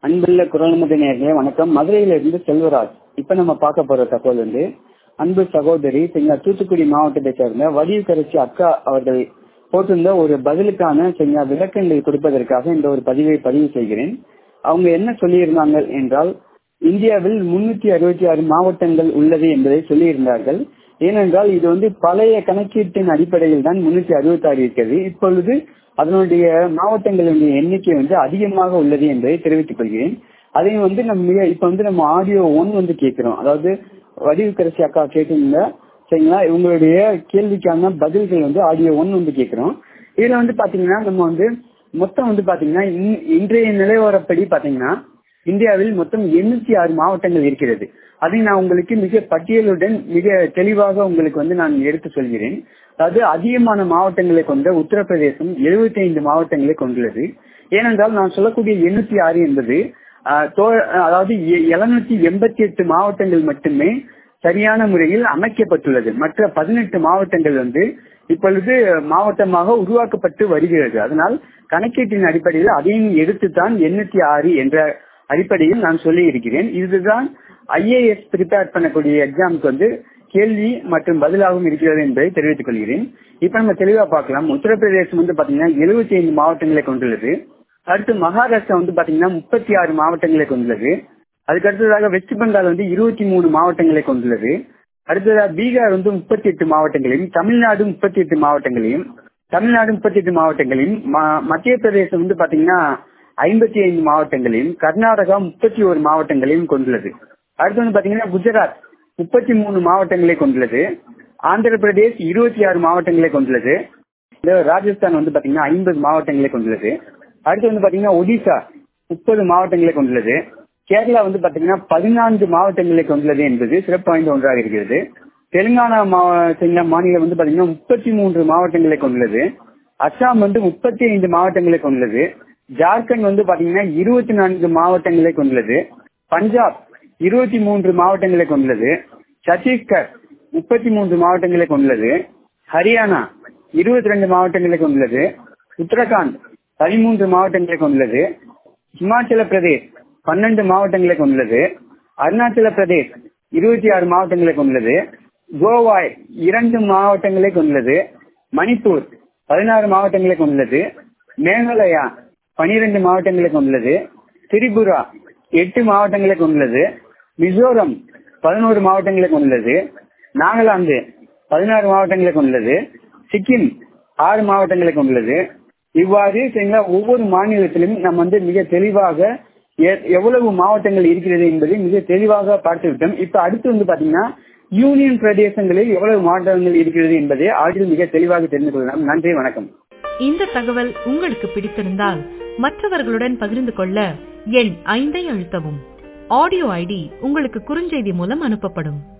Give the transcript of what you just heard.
அன்புள்ள குரல்முக நேர்களே வணக்கம் மதுரையில இருந்து செல்வராஜ் இப்ப நம்ம பார்க்க போற தகவல் வந்து அன்பு சகோதரி சரிங்களா தூத்துக்குடி மாவட்டத்தை சேர்ந்த வடிவுக்கரசி அக்கா அவர்கள் போட்டிருந்த ஒரு பதிலுக்கான சரிங்களா விளக்கங்கள் கொடுப்பதற்காக இந்த ஒரு பதிவை பதிவு செய்கிறேன் அவங்க என்ன சொல்லியிருந்தாங்க என்றால் இந்தியாவில் முன்னூத்தி அறுபத்தி ஆறு மாவட்டங்கள் உள்ளது என்பதை சொல்லியிருந்தார்கள் ஏனென்றால் இது வந்து பழைய கணக்கீட்டின் அடிப்படையில் தான் முன்னூத்தி அறுபத்தி ஆறு இருக்கிறது இப்பொழுது அதனுடைய மாவட்டங்களுடைய எண்ணிக்கை வந்து அதிகமாக உள்ளது என்பதை தெரிவித்துக் கொள்கிறேன் அதையும் வந்து நம்ம மிக இப்ப வந்து நம்ம ஆடியோ ஒன் வந்து கேட்கிறோம் அதாவது வடிவுக்கரசி அக்கா கேட்டிருந்த சரிங்களா இவங்களுடைய கேள்விக்கான பதில்கள் வந்து ஆடியோ ஒன் வந்து கேட்கிறோம் இதுல வந்து பாத்தீங்கன்னா நம்ம வந்து மொத்தம் வந்து பாத்தீங்கன்னா இன்றைய நிலவரப்படி பாத்தீங்கன்னா இந்தியாவில் மொத்தம் எண்ணூத்தி ஆறு மாவட்டங்கள் இருக்கிறது அதை நான் உங்களுக்கு மிக பட்டியலுடன் மிக தெளிவாக உங்களுக்கு வந்து நான் எடுத்து சொல்கிறேன் அதாவது அதிகமான மாவட்டங்களை கொண்ட உத்தரப்பிரதேசம் எழுபத்தி ஐந்து மாவட்டங்களை கொண்டுள்ளது ஏனென்றால் நான் சொல்லக்கூடிய எண்ணூத்தி ஆறு என்பது அதாவது எழுநூத்தி எண்பத்தி எட்டு மாவட்டங்கள் மட்டுமே சரியான முறையில் அமைக்கப்பட்டுள்ளது மற்ற பதினெட்டு மாவட்டங்கள் வந்து இப்பொழுது மாவட்டமாக உருவாக்கப்பட்டு வருகிறது அதனால் கணக்கீட்டின் அடிப்படையில் அதையும் எடுத்துத்தான் எண்ணூத்தி ஆறு என்ற அடிப்படையில் நான் சொல்லி இருக்கிறேன் இதுதான் ஐஏஎஸ் ப்ரிப்பேர் பண்ணக்கூடிய எக்ஸாமுக்கு வந்து கேள்வி மற்றும் பதிலாகவும் இருக்கிறது என்பதை தெரிவித்துக் கொள்கிறேன் இப்ப நம்ம தெளிவா பார்க்கலாம் உத்தரப்பிரதேசம் வந்து பாத்தீங்கன்னா எழுபத்தி ஐந்து மாவட்டங்களை கொண்டுள்ளது அடுத்து மகாராஷ்டிரா வந்து பாத்தீங்கன்னா முப்பத்தி ஆறு மாவட்டங்களை கொண்டுள்ளது அதுக்கு அடுத்ததாக வெஸ்ட் பெங்கால் வந்து இருபத்தி மூணு மாவட்டங்களை கொண்டுள்ளது அடுத்ததாக பீகார் வந்து முப்பத்தி எட்டு மாவட்டங்களையும் தமிழ்நாடு முப்பத்தி எட்டு மாவட்டங்களையும் தமிழ்நாடு முப்பத்தி எட்டு மாவட்டங்களையும் மத்திய பிரதேசம் வந்து பாத்தீங்கன்னா ஐம்பத்தி ஐந்து மாவட்டங்களையும் கர்நாடகா முப்பத்தி ஒரு மாவட்டங்களையும் கொண்டுள்ளது அடுத்து வந்து பாத்தீங்கன்னா குஜராத் முப்பத்தி மூணு மாவட்டங்களை கொண்டுள்ளது ஆந்திர பிரதேஷ் இருபத்தி ஆறு மாவட்டங்களை கொண்டுள்ளது ராஜஸ்தான் வந்து பாத்தீங்கன்னா ஐம்பது மாவட்டங்களை கொண்டுள்ளது அடுத்து வந்து பாத்தீங்கன்னா ஒடிசா முப்பது மாவட்டங்களை கொண்டுள்ளது கேரளா வந்து பாத்தீங்கன்னா பதினான்கு மாவட்டங்களை கொண்டுள்ளது என்பது சிறப்பு வாய்ந்த ஒன்றாக இருக்கிறது தெலுங்கானா மாநிலம் வந்து பாத்தீங்கன்னா முப்பத்தி மூன்று மாவட்டங்களை கொண்டுள்ளது அஸ்ஸாம் வந்து முப்பத்தி ஐந்து மாவட்டங்களை கொண்டுள்ளது ஜார்க்கண்ட் வந்து பாத்தீங்கன்னா இருபத்தி நான்கு மாவட்டங்களை கொண்டுள்ளது பஞ்சாப் இருபத்தி மூன்று மாவட்டங்களை கொண்டுள்ளது சத்தீஸ்கர் முப்பத்தி மூன்று மாவட்டங்களை கொண்டுள்ளது ஹரியானா இருபத்தி ரெண்டு மாவட்டங்களை கொண்டுள்ளது உத்தரகாண்ட் பதிமூன்று மாவட்டங்களை கொண்டுள்ளது இமாச்சல பிரதேஷ் பன்னெண்டு மாவட்டங்களை கொண்டுள்ளது அருணாச்சல பிரதேஷ் இருபத்தி ஆறு மாவட்டங்களை கொண்டுள்ளது கோவா இரண்டு மாவட்டங்களை கொண்டுள்ளது மணிப்பூர் பதினாறு மாவட்டங்களை கொண்டுள்ளது மேகாலயா பனிரெண்டு மாவட்டங்களை கொண்டுள்ளது திரிபுரா எட்டு மாவட்டங்களை கொண்டுள்ளது மிசோரம் பதினோரு மாவட்டங்களை கொண்டுள்ளது நாகாலாந்து பதினாறு மாவட்டங்களை கொண்டுள்ளது சிக்கிம் ஆறு மாவட்டங்களை கொண்டுள்ளது இவ்வாறு சரிங்களா ஒவ்வொரு மாநிலத்திலும் நம்ம வந்து மிக தெளிவாக எவ்வளவு மாவட்டங்கள் இருக்கிறது என்பதை மிக தெளிவாக பார்த்து விட்டோம் இப்ப அடுத்து வந்து பாத்தீங்கன்னா யூனியன் பிரதேசங்களில் எவ்வளவு மாவட்டங்கள் இருக்கிறது என்பதை ஆடியில் மிக தெளிவாக தெரிந்து கொள்ளலாம் நன்றி வணக்கம் இந்த தகவல் உங்களுக்கு பிடித்திருந்தால் மற்றவர்களுடன் பகிர்ந்து கொள்ள எண் ஐந்தை அழுத்தவும் ஆடியோ ஐடி உங்களுக்கு குறுஞ்செய்தி மூலம் அனுப்பப்படும்